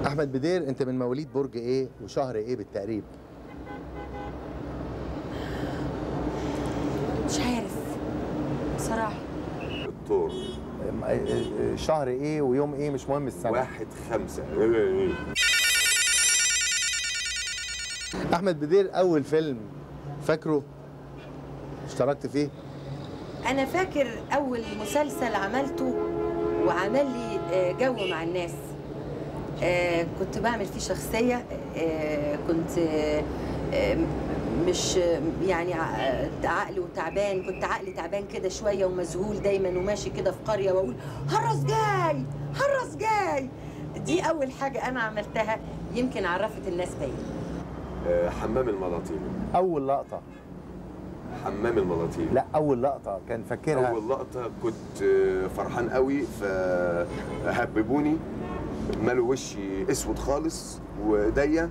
احمد بدير انت من مواليد برج ايه وشهر ايه بالتقريب مش عارف بصراحة الطور ام- اه- اه- شهر ايه ويوم ايه مش مهم السنه واحد خمسة احمد بدير اول فيلم فاكره اشتركت فيه أنا فاكر أول مسلسل عملته وعمل لي آه، جو مع الناس آه، كنت بعمل فيه شخصية آه، كنت آه، آه، مش يعني ع- عقل وتعبان كنت عقلي تعبان كده شوية ومذهول دايما وماشي كده في قرية وأقول هرس جاي هرس جاي دي أول حاجة أنا عملتها يمكن عرفت الناس بيا آه، حمام الملاطين اول لقطه حمام الملاطين لا اول لقطه كان فاكرها اول لقطه كنت آه، فرحان قوي فهببوني مالوا وشي اسود خالص وايديا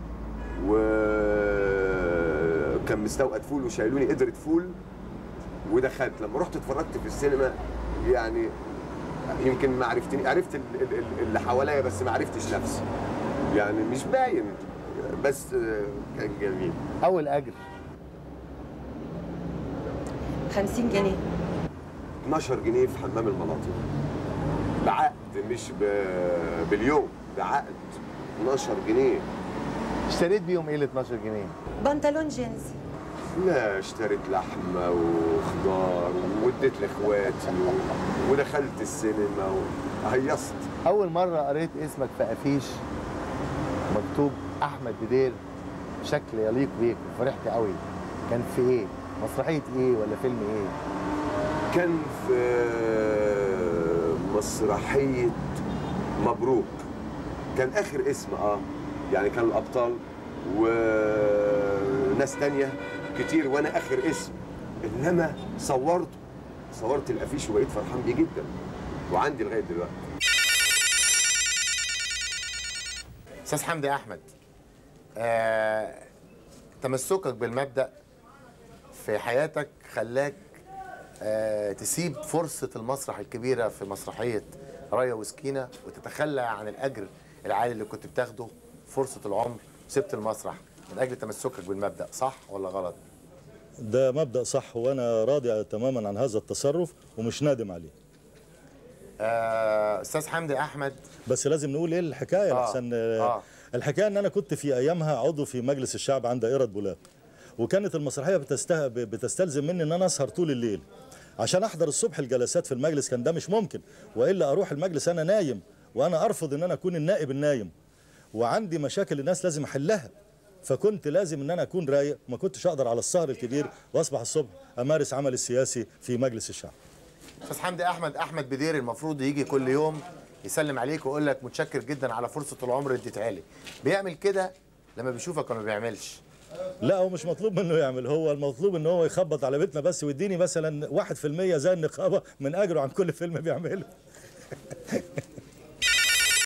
وكان مستوقد فول وشايلوني قدرة فول ودخلت لما رحت اتفرجت في السينما يعني يمكن ما عرفتني عرفت ال- ال- ال- اللي حواليا بس ما عرفتش نفسي يعني مش باين بس آه، كان جميل اول اجر 50 جنيه 12 جنيه في حمام المناطق بعقد مش ب... باليوم بعقد 12 جنيه اشتريت بيهم ايه ال 12 جنيه بنطلون جينز لا اشتريت لحمه وخضار واديت لاخواتي و... ودخلت السينما وهيصت اول مره قريت اسمك في افيش مكتوب احمد بدير بشكل يليق بيك وفرحت قوي كان في ايه مسرحيه ايه ولا فيلم ايه كان في مسرحيه مبروك كان اخر اسم اه يعني كان الابطال وناس تانية كتير وانا اخر اسم انما صورته صورت الافيش وبقيت فرحان بيه جدا وعندي لغايه دلوقتي استاذ حمدي احمد آه، تمسكك بالمبدا في حياتك خلاك آه، تسيب فرصه المسرح الكبيره في مسرحيه رايه وسكينه وتتخلى عن الاجر العالي اللي كنت بتاخده فرصه العمر سبت المسرح من اجل تمسكك بالمبدا صح ولا غلط ده مبدأ صح وأنا راضي تماما عن هذا التصرف ومش نادم عليه آه، استاذ حمدي احمد بس لازم نقول ايه الحكايه آه، لحسن آه. الحكايه ان انا كنت في ايامها عضو في مجلس الشعب عند دائره بولاق وكانت المسرحيه بتسته... بتستلزم مني ان انا اسهر طول الليل عشان احضر الصبح الجلسات في المجلس كان ده مش ممكن والا اروح المجلس انا نايم وانا ارفض ان انا اكون النائب النايم وعندي مشاكل الناس لازم احلها فكنت لازم ان انا اكون رايق ما كنتش اقدر على السهر الكبير واصبح الصبح امارس عملي السياسي في مجلس الشعب استاذ حمدي احمد احمد بدير المفروض يجي كل يوم يسلم عليك ويقول لك متشكر جدا على فرصه العمر اللي اديتها لي بيعمل كده لما بيشوفك وما بيعملش لا هو مش مطلوب منه يعمل هو المطلوب ان هو يخبط على بيتنا بس ويديني مثلا 1% زي النقابه من اجره عن كل فيلم بيعمله